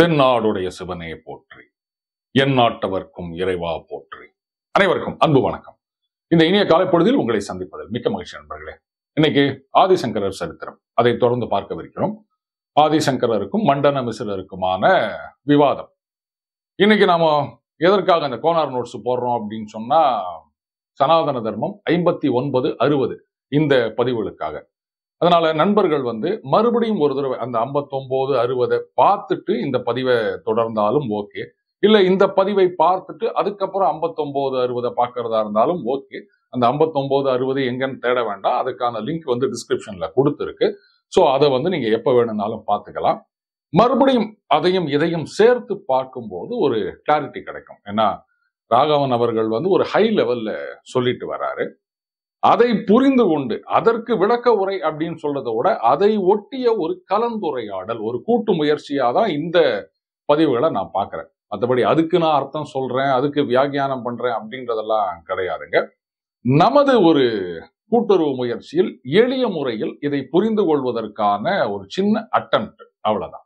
தென்னாடுடைய சிவனே போற்றி என் நாட்டவர்க்கும் இறைவா போற்றி அனைவருக்கும் அன்பு வணக்கம் இந்த இனிய காலைப்பொழுதில் உங்களை சந்திப்பதில் மிக்க மகிழ்ச்சி நண்பர்களே இன்னைக்கு ஆதிசங்கரர் சரித்திரம் அதை தொடர்ந்து பார்க்கவிருக்கிறோம் ஆதிசங்கரருக்கும் மண்டன மிசிலருக்குமான விவாதம் இன்னைக்கு நாம எதற்காக இந்த கோனார் நோட்ஸ் போடுறோம் அப்படின்னு சொன்னா சனாதன தர்மம் ஐம்பத்தி ஒன்பது அறுபது இந்த பதிவுகளுக்காக அதனால நண்பர்கள் வந்து மறுபடியும் ஒரு தடவை அந்த 59 அறுபதை பார்த்துட்டு இந்த பதிவை தொடர்ந்தாலும் ஓகே இல்ல இந்த பதிவை பார்த்துட்டு அதுக்கப்புறம் 59 அறுபதை பார்க்கறதா இருந்தாலும் ஓகே அந்த 59 அறுபது எங்கன்னு தேட வேண்டாம் அதுக்கான லிங்க் வந்து டிஸ்கிரிப்ஷன்ல கொடுத்துருக்கு ஸோ அதை வந்து நீங்க எப்ப வேணும்னாலும் பார்த்துக்கலாம் மறுபடியும் அதையும் இதையும் சேர்த்து பார்க்கும்போது ஒரு கிளாரிட்டி கிடைக்கும் ஏன்னா ராகவன் அவர்கள் வந்து ஒரு ஹை லெவல்ல சொல்லிட்டு வராரு அதை புரிந்து கொண்டு அதற்கு விளக்க உரை அப்படின்னு சொல்றதை விட அதை ஒட்டிய ஒரு கலந்துரையாடல் ஒரு கூட்டு முயற்சியா தான் இந்த பதிவுகளை நான் பார்க்கிறேன் மற்றபடி அதுக்கு நான் அர்த்தம் சொல்றேன் அதுக்கு வியாக்கியானம் பண்றேன் அப்படின்றதெல்லாம் கிடையாதுங்க நமது ஒரு கூட்டுறவு முயற்சியில் எளிய முறையில் இதை புரிந்து கொள்வதற்கான ஒரு சின்ன அட்டம்ப்ட் அவ்வளவுதான்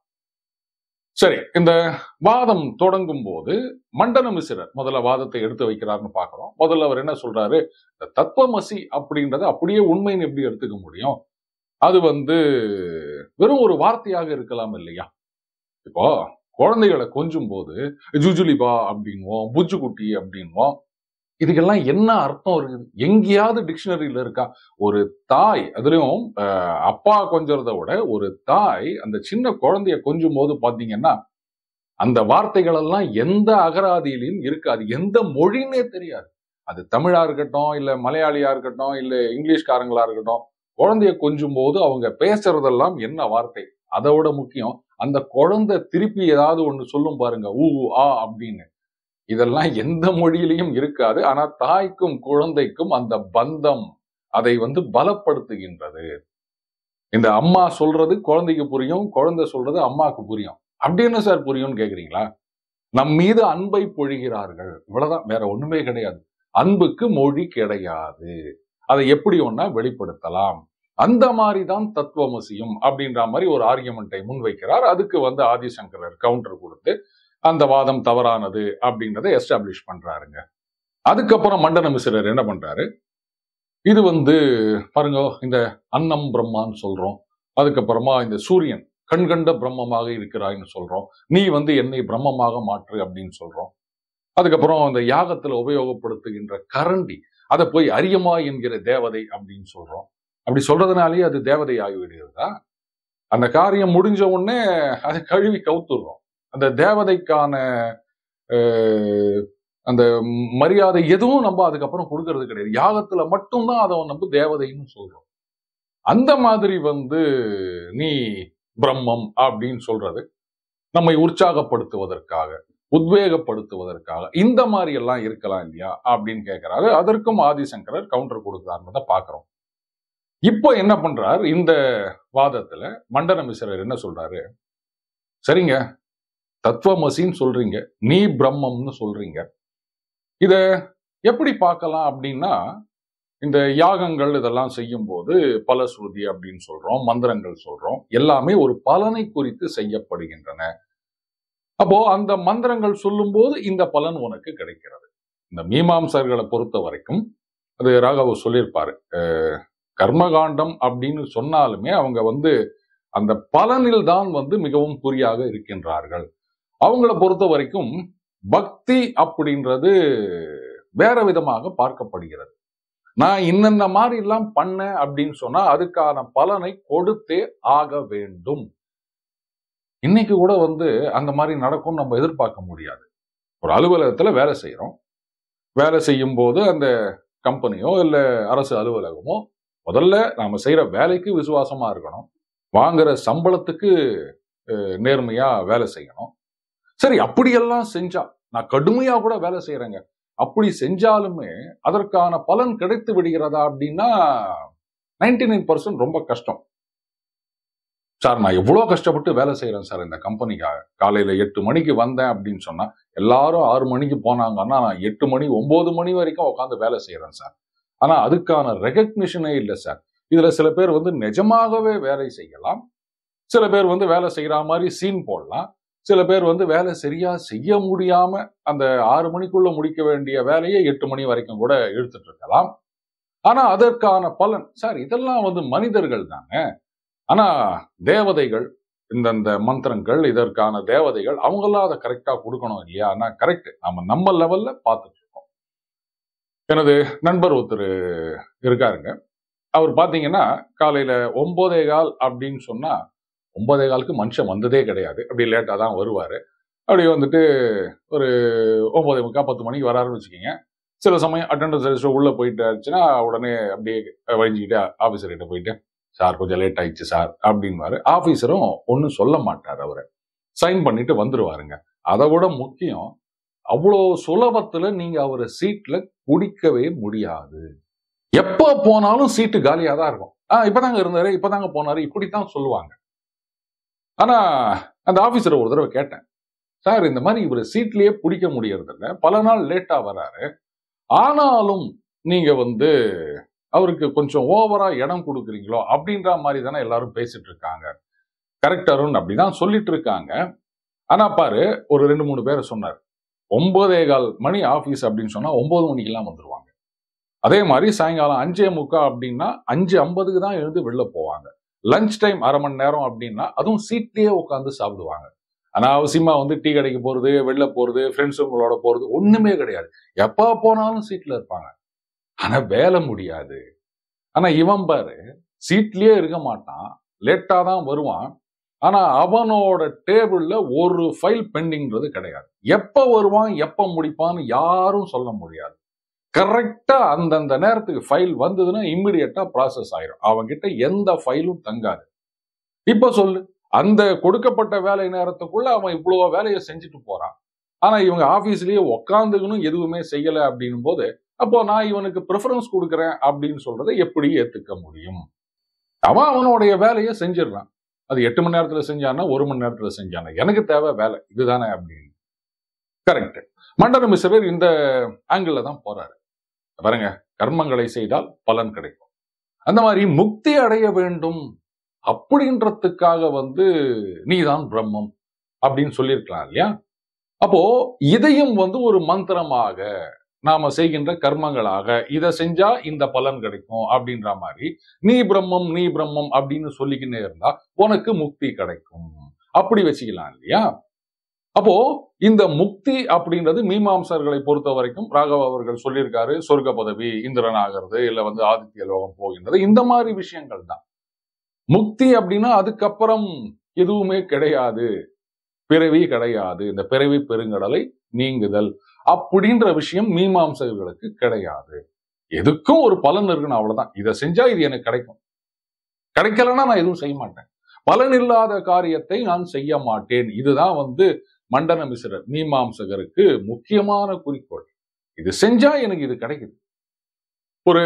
சரி இந்த வாதம் தொடங்கும் போது மண்டன மிசிரர் முதல்ல வாதத்தை எடுத்து வைக்கிறாருன்னு பார்க்கிறோம் முதல்ல அவர் என்ன சொல்றாரு இந்த தத்துவமசி அப்படின்றத அப்படியே உண்மைன்னு எப்படி எடுத்துக்க முடியும் அது வந்து வெறும் ஒரு வார்த்தையாக இருக்கலாம் இல்லையா இப்போ குழந்தைகளை கொஞ்சும் போது ஜுஜுலிபா அப்படின்வோம் புஜ்ஜு குட்டி அப்படின்வோம் இதுக்கெல்லாம் என்ன அர்த்தம் இருக்குது எங்கேயாவது டிக்ஷனரியில இருக்கா ஒரு தாய் அதுலயும் அஹ், அப்பா கொஞ்சறத விட ஒரு தாய் அந்த சின்ன குழந்தைய கொஞ்சும் போது பாத்தீங்கன்னா அந்த வார்த்தைகள் எல்லாம் எந்த அகராதியிலையும் இருக்காது எந்த மொழின்னே தெரியாது அது தமிழா இருக்கட்டும் இல்ல மலையாளியா இருக்கட்டும் இல்ல இங்கிலீஷ்காரங்களா இருக்கட்டும் குழந்தைய கொஞ்சும் போது அவங்க பேசுறதெல்லாம் என்ன வார்த்தை அதை விட முக்கியம் அந்த குழந்தை திருப்பி ஏதாவது ஒண்ணு சொல்லும் பாருங்க ஊ ஊ, ஆ அப்படின்னு இதெல்லாம் எந்த மொழியிலையும் இருக்காது ஆனா தாய்க்கும் குழந்தைக்கும் அந்த பந்தம் அதை வந்து பலப்படுத்துகின்றது இந்த அம்மா சொல்றது குழந்தைக்கு புரியும் குழந்தை சொல்றது அம்மாக்கு புரியும் அப்படி என்ன சார் புரியும்னு கேக்குறீங்களா நம் மீது அன்பை பொழிகிறார்கள் இவ்வளவுதான் வேற ஒண்ணுமே கிடையாது அன்புக்கு மொழி கிடையாது அதை எப்படி ஒன்னா வெளிப்படுத்தலாம் அந்த மாதிரி தான் தத்துவமசியும் அப்படின்ற மாதிரி ஒரு ஆர்கியுமெண்ட்டை முன்வைக்கிறார் அதுக்கு வந்து ஆதிசங்கரர் கவுண்டர் கொடுத்து அந்த வாதம் தவறானது அப்படின்றத எஸ்டாப்ளிஷ் பண்றாருங்க அதுக்கப்புறம் மண்டன மிஸ்ரர் என்ன பண்றாரு இது வந்து பாருங்க இந்த அன்னம் பிரம்மான்னு சொல்றோம் அதுக்கப்புறமா இந்த சூரியன் கண்கண்ட பிரம்மமாக இருக்கிறாய்ன்னு சொல்றோம் நீ வந்து என்னை பிரம்மமாக மாற்று அப்படின்னு சொல்றோம் அதுக்கப்புறம் அந்த யாகத்துல உபயோகப்படுத்துகின்ற கரண்டி அதை போய் அரியமா என்கிற தேவதை அப்படின்னு சொல்றோம் அப்படி சொல்றதுனாலேயே அது தேவதை ஆகிவிடுகிறதா அந்த காரியம் முடிஞ்ச உடனே அதை கழுவி கவுத்துடுறோம் அந்த தேவதைக்கான அஹ், அந்த மரியாதை எதுவும் நம்ம அதுக்கப்புறம் கொடுக்கறது கிடையாது யாகத்துல மட்டும்தான் அதை நம்ம தேவதைன்னு சொல்றோம் அந்த மாதிரி வந்து நீ பிரம்மம் அப்படின்னு சொல்றது நம்மை உற்சாகப்படுத்துவதற்காக உத்வேகப்படுத்துவதற்காக இந்த மாதிரி எல்லாம் இருக்கலாம் இல்லையா அப்படின்னு கேட்கிறாரு அதற்கும் ஆதிசங்கரர் கவுண்டர் கொடுக்கிறாருன்றத பாக்குறோம் இப்போ என்ன பண்றார் இந்த வாதத்துல மண்டன மிஸ்ரர் என்ன சொல்றாரு சரிங்க தத்துவமசின்னு சொல்றீங்க நீ பிரம்மம்னு சொல்றீங்க இத எப்படி பார்க்கலாம் அப்படின்னா இந்த யாகங்கள் இதெல்லாம் செய்யும் போது பலஸ்ருதி அப்படின்னு சொல்றோம் மந்திரங்கள் சொல்றோம் எல்லாமே ஒரு பலனை குறித்து செய்யப்படுகின்றன அப்போ அந்த மந்திரங்கள் சொல்லும்போது இந்த பலன் உனக்கு கிடைக்கிறது இந்த மீமாம்சர்களை பொறுத்த வரைக்கும் அது ராகவ சொல்லியிருப்பாரு அஹ், கர்மகாண்டம் அப்படின்னு சொன்னாலுமே அவங்க வந்து அந்த பலனில் தான் வந்து மிகவும் குறியாக இருக்கின்றார்கள் அவங்கள பொறுத்த வரைக்கும் பக்தி அப்படின்றது வேற விதமாக பார்க்கப்படுகிறது நான் இன்னென்ன மாதிரி எல்லாம் பண்ணேன் அப்படின்னு சொன்னா அதுக்கான பலனை கொடுத்தே ஆக வேண்டும் இன்னைக்கு கூட வந்து அந்த மாதிரி நடக்கும் நம்ம எதிர்பார்க்க முடியாது ஒரு அலுவலகத்துல வேலை செய்யறோம் வேலை செய்யும் போது அந்த கம்பெனியோ இல்ல அரசு அலுவலகமோ முதல்ல நாம செய்யற வேலைக்கு விசுவாசமா இருக்கணும் வாங்குற சம்பளத்துக்கு அஹ், நேர்மையா வேலை செய்யணும் சரி அப்படியெல்லாம் செஞ்சா நான் கடுமையா கூட வேலை செய்யறேங்க அப்படி செஞ்சாலுமே அதற்கான பலன் கிடைத்து விடுகிறதா அப்படின்னா நைன்டி நைன் ரொம்ப கஷ்டம் சார் நான் எவ்வளோ கஷ்டப்பட்டு வேலை செய்யறேன் சார் இந்த கம்பெனிக்காக காலையில எட்டு மணிக்கு வந்தேன் அப்படின்னு சொன்னா எல்லாரும் ஆறு மணிக்கு போனாங்கன்னா நான் எட்டு மணி ஒன்பது மணி வரைக்கும் உட்காந்து வேலை செய்யறேன் சார் ஆனா அதுக்கான ரெகக்னிஷனே இல்லை சார் இதுல சில பேர் வந்து நிஜமாகவே வேலை செய்யலாம் சில பேர் வந்து வேலை செய்யற மாதிரி சீன் போடலாம் சில பேர் வந்து வேலை சரியா செய்ய முடியாம அந்த ஆறு மணிக்குள்ள முடிக்க வேண்டிய வேலையை எட்டு மணி வரைக்கும் கூட இழுத்துட்டு இருக்கலாம் ஆனா அதற்கான பலன் சார் இதெல்லாம் வந்து மனிதர்கள் தானே ஆனா தேவதைகள் இந்தந்த மந்திரங்கள் இதற்கான தேவதைகள் அவங்கெல்லாம் அதை கரெக்டா கொடுக்கணும் இல்லையா ஆனா கரெக்ட் நம்ம நம்ம லெவல்ல பார்த்துட்டு இருக்கோம் எனது நண்பர் ஒருத்தர் இருக்காருங்க அவர் பாத்தீங்கன்னா காலையில ஒன்பதே கால் அப்படின்னு சொன்னா ஒன்பதே காலுக்கு மனுஷன் வந்ததே கிடையாது அப்படி லேட்டா தான் வருவாரு அப்படி வந்துட்டு ஒரு ஒன்பதே முக்கால் பத்து மணிக்கு வராருன்னு வச்சுக்கோங்க சில சமயம் அட்டண்டன்ஸ் ரெஜிஸ்டர் உள்ள போயிட்டாச்சுன்னா உடனே அப்படியே வழிஞ்சிக்கிட்டு ஆஃபீஸர் கிட்ட போயிட்டு சார் கொஞ்சம் லேட் ஆயிடுச்சு சார் அப்படின்வாரு ஆஃபீஸரும் ஒன்றும் சொல்ல மாட்டார் அவரை சைன் பண்ணிட்டு வந்துருவாருங்க அதை விட முக்கியம் அவ்வளோ சுலபத்துல நீங்க அவரை சீட்ல குடிக்கவே முடியாது எப்ப போனாலும் சீட்டு காலியா தான் இருக்கும் ஆ இப்பதாங்க இருந்தாரு இப்பதாங்க போனாரு இப்படித்தான் சொல்லுவாங்க ஆனா அந்த ஆபீசர் ஒரு தடவை கேட்டேன் சார் இந்த மாதிரி இவர் சீட்லயே பிடிக்க முடியறதில்ல பல நாள் லேட்டா வராரு ஆனாலும் நீங்க வந்து அவருக்கு கொஞ்சம் ஓவரா இடம் கொடுக்குறீங்களோ அப்படின்ற மாதிரி தானே எல்லாரும் பேசிட்டு இருக்காங்க கரெக்ட் அருண் அப்படிதான் சொல்லிட்டு இருக்காங்க ஆனா பாரு ஒரு ரெண்டு மூணு பேரை சொன்னார் ஒன்பதே கால் மணி ஆபீஸ் அப்படின்னு சொன்னா ஒன்பது மணிக்கெல்லாம் வந்துருவாங்க அதே மாதிரி சாயங்காலம் அஞ்சே முக்கா அப்படின்னா அஞ்சு ஐம்பதுக்கு தான் எழுந்து வெளில போவாங்க லஞ்ச் டைம் அரை மணி நேரம் அப்படின்னா அதுவும் சீட்லயே உட்காந்து சாப்பிடுவாங்க அனாவசியமா வந்து டீ கடைக்கு போறது வெளில போறது ஃப்ரெண்ட்ஸுங்களோட போறது ஒண்ணுமே கிடையாது எப்ப போனாலும் சீட்ல இருப்பாங்க ஆனா வேலை முடியாது ஆனா இவன் பாரு சீட்லயே இருக்க மாட்டான் லேட்டா தான் வருவான் ஆனா அவனோட டேபிள்ல ஒரு ஃபைல் பெண்டிங்ன்றது கிடையாது எப்ப வருவான் எப்ப முடிப்பான்னு யாரும் சொல்ல முடியாது கரெக்டா அந்தந்த நேரத்துக்கு ஃபைல் வந்ததுன்னா இம்மிடியட்டா ப்ராசஸ் ஆயிரும் அவன்கிட்ட எந்த ஃபைலும் தங்காது இப்ப சொல்லு அந்த கொடுக்கப்பட்ட வேலை நேரத்துக்குள்ள அவன் இவ்வளவு வேலையை செஞ்சுட்டு போறான் ஆனா இவங்க ஆபீஸ்லயே உக்காந்துக்கணும் எதுவுமே செய்யல அப்படின்னும் போது அப்போ நான் இவனுக்கு ப்ரிஃபரன்ஸ் கொடுக்குறேன் அப்படின்னு சொல்றதை எப்படி ஏத்துக்க முடியும் அவன் அவனுடைய வேலையை செஞ்சிடறான் அது எட்டு மணி நேரத்துல செஞ்சானா ஒரு மணி நேரத்துல செஞ்சானா எனக்கு தேவை வேலை இதுதானே அப்படின்னு கரெக்ட் மண்டல மிஸ்ரர் இந்த ஆங்கிள் தான் போறாரு பாருங்க கர்மங்களை செய்தால் பலன் கிடைக்கும் அந்த மாதிரி முக்தி அடைய வேண்டும் அப்படின்றதுக்காக வந்து நீதான் பிரம்மம் அப்படின்னு சொல்லியிருக்கலாம் இல்லையா அப்போ இதையும் வந்து ஒரு மந்திரமாக நாம செய்கின்ற கர்மங்களாக இதை செஞ்சா இந்த பலன் கிடைக்கும் அப்படின்ற மாதிரி நீ பிரம்மம் நீ பிரம்மம் அப்படின்னு சொல்லிக்கினே இருந்தா உனக்கு முக்தி கிடைக்கும் அப்படி வச்சுக்கலாம் இல்லையா அப்போ இந்த முக்தி அப்படின்றது மீமாம்சர்களை பொறுத்த வரைக்கும் ராகவ அவர்கள் சொல்லியிருக்காரு சொர்க்க பதவி இந்திரன் ஆகிறது இல்ல வந்து ஆதித்ய லோகம் போகின்றது இந்த மாதிரி விஷயங்கள் தான் முக்தி அப்படின்னா அதுக்கப்புறம் எதுவுமே கிடையாது பிறவி கிடையாது இந்த பிறவி பெருங்கடலை நீங்குதல் அப்படின்ற விஷயம் மீமாம்சகர்களுக்கு கிடையாது எதுக்கும் ஒரு பலன் இருக்குன்னு அவ்வளவுதான் இதை செஞ்சா இது எனக்கு கிடைக்கும் கிடைக்கலன்னா நான் எதுவும் செய்ய மாட்டேன் பலன் இல்லாத காரியத்தை நான் செய்ய மாட்டேன் இதுதான் வந்து மண்டன மிஸ்ரர் மீமாம்சகருக்கு முக்கியமான குறிக்கோள் இது செஞ்சா எனக்கு இது கிடைக்குது ஒரு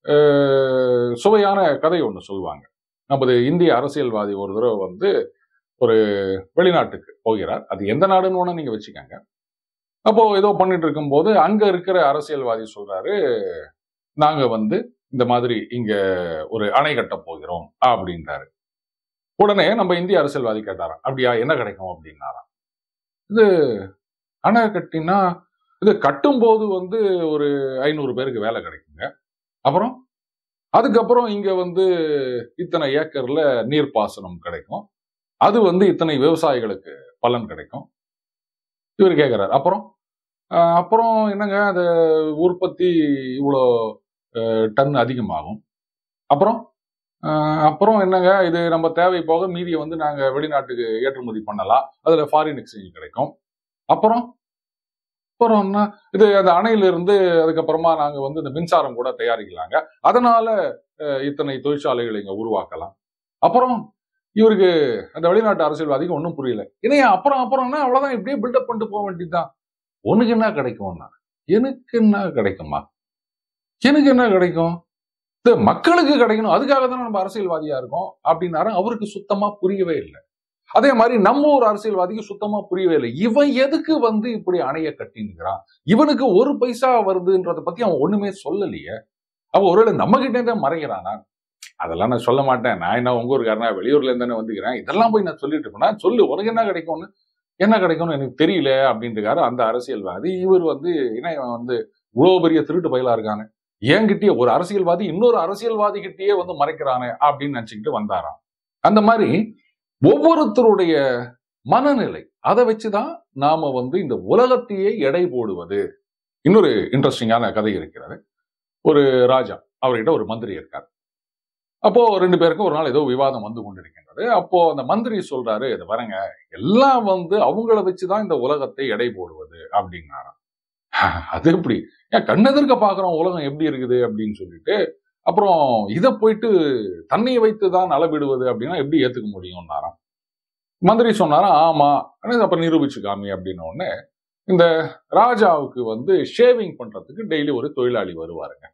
அஹ், சுவையான கதை ஒன்று சொல்லுவாங்க நமது இந்திய அரசியல்வாதி ஒரு தடவை வந்து ஒரு வெளிநாட்டுக்கு போகிறார் அது எந்த நாடுன்னு வேணா நீங்க வச்சுக்கோங்க அப்போ ஏதோ பண்ணிட்டு இருக்கும்போது அங்க இருக்கிற அரசியல்வாதி சொல்றாரு நாங்க வந்து இந்த மாதிரி இங்க ஒரு அணை கட்ட போகிறோம் அப்படின்றாரு உடனே நம்ம இந்திய அரசியல்வாதி கேட்டாராம் அப்படியா என்ன கிடைக்கும் அப்படின்னாராம் இது அணை கட்டினா இது கட்டும்போது வந்து ஒரு ஐநூறு பேருக்கு வேலை கிடைக்குங்க அப்புறம் அதுக்கப்புறம் இங்க வந்து இத்தனை ஏக்கர்ல நீர்ப்பாசனம் கிடைக்கும் அது வந்து இத்தனை விவசாயிகளுக்கு பலன் கிடைக்கும் இவர் கேட்கிறார் அப்புறம் அஹ், அப்புறம் என்னங்க அது உற்பத்தி இவ்வளோ அஹ், டன் அதிகமாகும் அப்புறம் அஹ், அப்புறம் என்னங்க இது நம்ம தேவை போக மீதியை வந்து நாங்க வெளிநாட்டுக்கு ஏற்றுமதி பண்ணலாம் அதுல ஃபாரின் எக்ஸ்சேஞ்ச் கிடைக்கும் அப்புறம் அப்புறம்னா இது அந்த அணையிலிருந்து அதுக்கப்புறமா நாங்க வந்து இந்த மின்சாரம் கூட தயாரிக்கலாங்க அதனால அஹ், இத்தனை தொழிற்சாலைகளை இங்க உருவாக்கலாம் அப்புறம் இவருக்கு அந்த வெளிநாட்டு அரசியல்வாதிக்கு ஒன்றும் புரியல இணையா அப்புறம் அப்புறம்னா அவ்வளவுதான் இப்படியே பில்டப் பண்ணிட்டு போக வேண்டியதுதான் உனக்கு என்ன கிடைக்கும்னா எனக்கு என்ன கிடைக்குமா எனக்கு என்ன கிடைக்கும் இது மக்களுக்கு கிடைக்கணும் அதுக்காக தானே நம்ம அரசியல்வாதியா இருக்கோம் அப்படின்னாரு அவருக்கு சுத்தமா புரியவே இல்லை அதே மாதிரி நம்ம ஒரு அரசியல்வாதிக்கு சுத்தமா புரியவே இல்லை இவன் எதுக்கு வந்து இப்படி அணைய கட்டினுக்கிறான் இவனுக்கு ஒரு பைசா வருதுன்றத பத்தி அவன் ஒண்ணுமே சொல்லலையே அவன் ஒருவேளை நம்ம கிட்டே தான் மறைக்கிறானா அதெல்லாம் நான் சொல்ல மாட்டேன் நான் என்ன உங்க ஊருக்காரனா வெளியூர்ல இருந்து தானே வந்துக்கிறேன் இதெல்லாம் போய் நான் சொல்லிட்டு இருப்பேன் சொல்லு உனக்கு என்ன கிடைக்கும்னு என்ன கிடைக்கும்னு எனக்கு தெரியல அப்படின்ட்டுக்காரு அந்த அரசியல்வாதி இவர் வந்து என்ன இவன் வந்து இவ்வளவு பெரிய திருட்டு பயிலா இருக்கானே என்கிட்டயே ஒரு அரசியல்வாதி இன்னொரு அரசியல்வாதி கிட்டயே வந்து மறைக்கிறானே அப்படின்னு நினைச்சுக்கிட்டு வந்தாராம் அந்த மாதிரி ஒவ்வொருத்தருடைய மனநிலை அதை வச்சுதான் நாம வந்து இந்த உலகத்தையே எடை போடுவது இன்னொரு இன்ட்ரெஸ்டிங்கான கதை இருக்கிறது ஒரு ராஜா அவர்கிட்ட ஒரு மந்திரி இருக்கார் அப்போ ரெண்டு பேருக்கும் ஒரு நாள் ஏதோ விவாதம் வந்து கொண்டிருக்கின்றது அப்போ அந்த மந்திரி சொல்றாரு இது பாருங்க எல்லாம் வந்து அவங்கள வச்சுதான் இந்த உலகத்தை எடை போடுவது அப்படின்னாராம் அது எப்படி ஏன் கண்ணெதிர்க்க பாக்குறோம் உலகம் எப்படி இருக்குது அப்படின்னு சொல்லிட்டு அப்புறம் இதை போயிட்டு தண்ணியை வைத்து தான் அளவிடுவது அப்படின்னா எப்படி ஏத்துக்க முடியும்னாராம் மந்திரி சொன்னாராம் ஆமா அப்ப நிரூபிச்சு காமி அப்படின்ன உடனே இந்த ராஜாவுக்கு வந்து ஷேவிங் பண்றதுக்கு டெய்லி ஒரு தொழிலாளி வருவாருங்க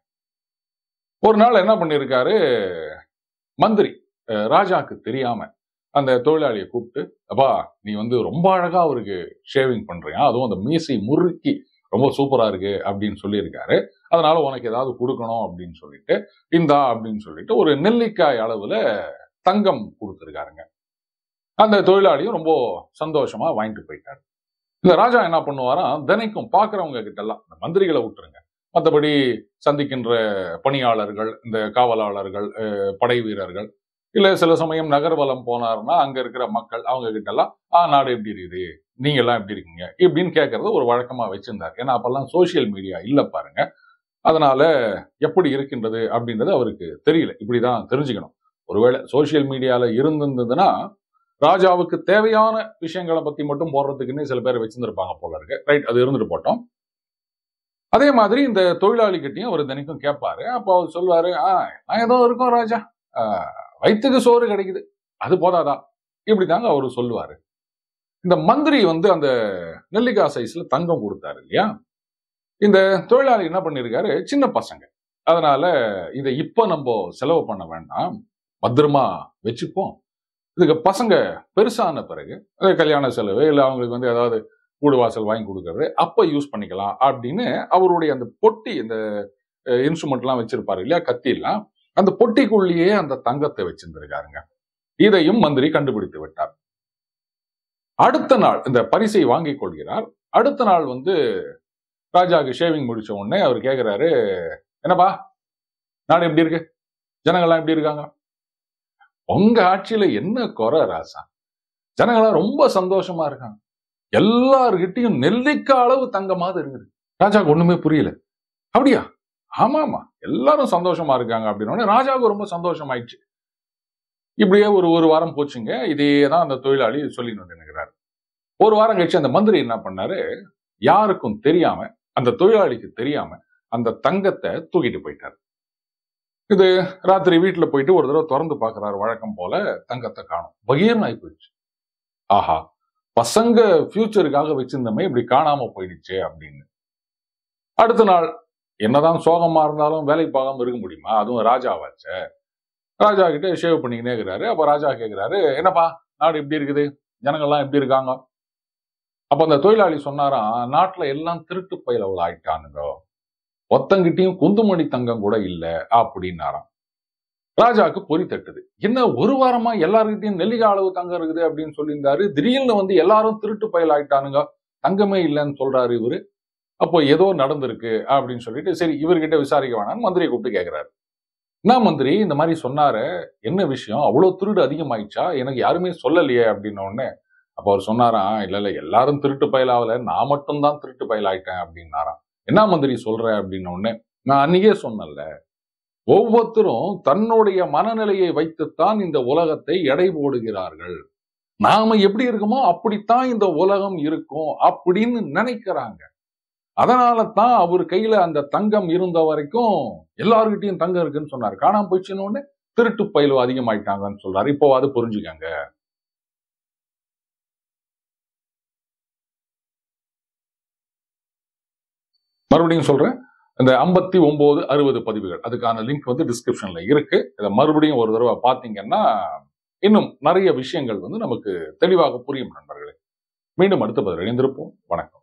ஒரு நாள் என்ன பண்ணிருக்காரு மந்திரி அஹ், ராஜாக்கு தெரியாம அந்த தொழிலாளியை கூப்பிட்டு அப்பா நீ வந்து ரொம்ப அழகா அவருக்கு ஷேவிங் பண்றியா அதுவும் அந்த மீசை முறுக்கி ரொம்ப சூப்பரா இருக்கு அப்படின்னு சொல்லியிருக்காரு அதனால உனக்கு ஏதாவது கொடுக்கணும் அப்படின்னு சொல்லிட்டு இந்தா அப்படின்னு சொல்லிட்டு ஒரு நெல்லிக்காய் அளவுல தங்கம் கொடுத்துருக்காருங்க அந்த தொழிலாளியும் ரொம்ப சந்தோஷமா வாங்கிட்டு போயிட்டாரு இந்த ராஜா என்ன பண்ணுவாராம் தினைக்கும் பாக்குறவங்க கிட்ட எல்லாம் இந்த மந்திரிகளை விட்டுருங்க மற்றபடி சந்திக்கின்ற பணியாளர்கள் இந்த காவலாளர்கள் அஹ், படை வீரர்கள் இல்ல சில சமயம் நகர்வலம் போனாருன்னா அங்க இருக்கிற மக்கள் அவங்க கிட்ட எல்லாம் ஆ நாடு எப்படி இருக்குது நீங்க எல்லாம் எப்படி இருக்கீங்க இப்படின்னு கேட்கறது ஒரு வழக்கமா வச்சிருந்தார் ஏன்னா அப்பெல்லாம் சோசியல் மீடியா இல்ல பாருங்க அதனால எப்படி இருக்கின்றது அப்படின்றது அவருக்கு தெரியல இப்படிதான் தெரிஞ்சுக்கணும் ஒருவேளை சோசியல் மீடியால இருந்திருந்ததுன்னா ராஜாவுக்கு தேவையான விஷயங்களை பத்தி மட்டும் போடுறதுக்குன்னு சில பேர் வச்சிருந்திருப்பாங்க போல இருக்கு ரைட் அது இருந்துட்டு போட்டோம் அதே மாதிரி இந்த தொழிலாளிகிட்டையும் அவர் தினைக்கும் கேட்பாரு அப்போ அவர் சொல்வாரு ஆ நான் ஏதோ இருக்கோம் ராஜா ஆ, வயித்துக்கு சோறு கிடைக்குது அது போதாதா இப்படி தாங்க அவர் சொல்லுவாரு இந்த மந்திரி வந்து அந்த நெல்லிக்காய் சைஸ்ல தங்கம் கொடுத்தாரு இல்லையா இந்த தொழிலாளி என்ன பண்ணிருக்காரு சின்ன பசங்க அதனால இதை இப்ப நம்ம செலவு பண்ண வேண்டாம் பத்திரமா வச்சுப்போம் இதுக்கு பசங்க பெருசான பிறகு அது கல்யாண செலவு இல்லை அவங்களுக்கு வந்து ஏதாவது கூடு வாசல் வாங்கி கொடுக்கறது அப்ப யூஸ் பண்ணிக்கலாம் அப்படின்னு அவருடைய அந்த பொட்டி இந்த இன்ஸ்ட்ருமெண்ட்லாம் வச்சிருப்பாரு இல்லையா கத்திலாம் அந்த பொட்டிக்குள்ளேயே அந்த தங்கத்தை வச்சிருந்திருக்காருங்க இதையும் மந்திரி கண்டுபிடித்து விட்டார் அடுத்த நாள் இந்த பரிசை வாங்கிக் கொள்கிறார் அடுத்த நாள் வந்து ராஜாவுக்கு ஷேவிங் முடிச்ச உடனே அவர் கேக்குறாரு என்னப்பா நாடு எப்படி இருக்கு ஜனங்கள்லாம் எப்படி இருக்காங்க உங்க ஆட்சியில என்ன குறை ராசா ஜனங்களாம் ரொம்ப சந்தோஷமா இருக்காங்க எல்லார்கிட்டயும் நெல்லிக்காய் அளவு தங்கமாவது இருக்குது ராஜாவுக்கு ஒண்ணுமே புரியல அப்படியா ஆமா ஆமா எல்லாரும் சந்தோஷமா இருக்காங்க அப்படின்னு ராஜாவுக்கு ரொம்ப சந்தோஷம் ஆயிடுச்சு இப்படியே ஒரு ஒரு வாரம் போச்சுங்க இதே தான் அந்த தொழிலாளி சொல்லிட்டு வந்து நிற்கிறாரு ஒரு வாரம் கழிச்சு அந்த மந்திரி என்ன பண்ணாரு யாருக்கும் தெரியாம அந்த தொழிலாளிக்கு தெரியாம அந்த தங்கத்தை தூக்கிட்டு போயிட்டாரு இது ராத்திரி வீட்டுல போயிட்டு ஒரு தடவை திறந்து பார்க்கறாரு வழக்கம் போல தங்கத்தை காணும் பகீர்னு ஆகி போயிடுச்சு ஆஹா பசங்க ஃபியூச்சருக்காக வச்சிருந்தமே இப்படி காணாம போயிடுச்சே அப்படின்னு அடுத்த நாள் என்னதான் சோகமா இருந்தாலும் வேலைக்கு பார்க்காம இருக்க முடியுமா அதுவும் ராஜாவாச்ச ராஜா கிட்ட ஷேவ் பண்ணிக்கினே இருக்கிறாரு அப்ப ராஜா கேக்குறாரு என்னப்பா நாடு எப்படி இருக்குது ஜனங்கள்லாம் எப்படி இருக்காங்க அப்ப அந்த தொழிலாளி சொன்னாராம் நாட்டுல எல்லாம் திருட்டு பயிலவள் ஆயிட்டானுங்க ஒத்தங்கிட்டையும் குந்துமணி தங்கம் கூட இல்ல அப்படின்னாராம் ராஜாவுக்கு பொறி தட்டுது என்ன ஒரு வாரமா எல்லாருக்கிட்டையும் நெல்லிக்காய் அளவு தங்கம் இருக்குது அப்படின்னு சொல்லியிருந்தாரு திடீர்னு வந்து எல்லாரும் திருட்டு பயல் ஆயிட்டானுங்க தங்கமே இல்லைன்னு சொல்றாரு இவரு அப்போ ஏதோ நடந்திருக்கு அப்படின்னு சொல்லிட்டு சரி இவர்கிட்ட விசாரிக்க வேணாம்னு மந்திரியை கூப்பிட்டு கேட்கிறாரு என்ன மந்திரி இந்த மாதிரி சொன்னாரு என்ன விஷயம் அவ்வளவு திருடு அதிகமாயிடுச்சா எனக்கு யாருமே சொல்லலையே அப்படின்ன உடனே அப்ப அவர் சொன்னாராம் இல்ல இல்ல எல்லாரும் திருட்டு பயலாவல நான் மட்டும்தான் திருட்டு பயல் ஆயிட்டேன் அப்படின்னாராம் என்ன மந்திரி சொல்ற அப்படின்ன உடனே நான் அன்னைக்கே சொன்னேன்ல ஒவ்வொருத்தரும் தன்னுடைய மனநிலையை வைத்துத்தான் இந்த உலகத்தை எடை போடுகிறார்கள் நாம எப்படி இருக்கோமோ அப்படித்தான் இந்த உலகம் இருக்கும் அப்படின்னு நினைக்கிறாங்க அதனால தான் அவர் கையில அந்த தங்கம் இருந்த வரைக்கும் எல்லார்கிட்டயும் தங்கம் இருக்குன்னு சொன்னாரு காணாம போயிடுச்சுன்னு உடனே திருட்டு பயிலு அதிகமாயிட்டாங்கன்னு சொல்றாரு இப்போ அது புரிஞ்சுக்கங்க மறுபடியும் சொல்றேன் இந்த ஐம்பத்தி ஒன்பது அறுபது பதிவுகள் அதுக்கான லிங்க் வந்து டிஸ்கிரிப்ஷன்ல இருக்கு இதை மறுபடியும் ஒரு தடவை பார்த்தீங்கன்னா இன்னும் நிறைய விஷயங்கள் வந்து நமக்கு தெளிவாக புரியும் நண்பர்களே மீண்டும் அடுத்த பதில் இணைந்திருப்போம் வணக்கம்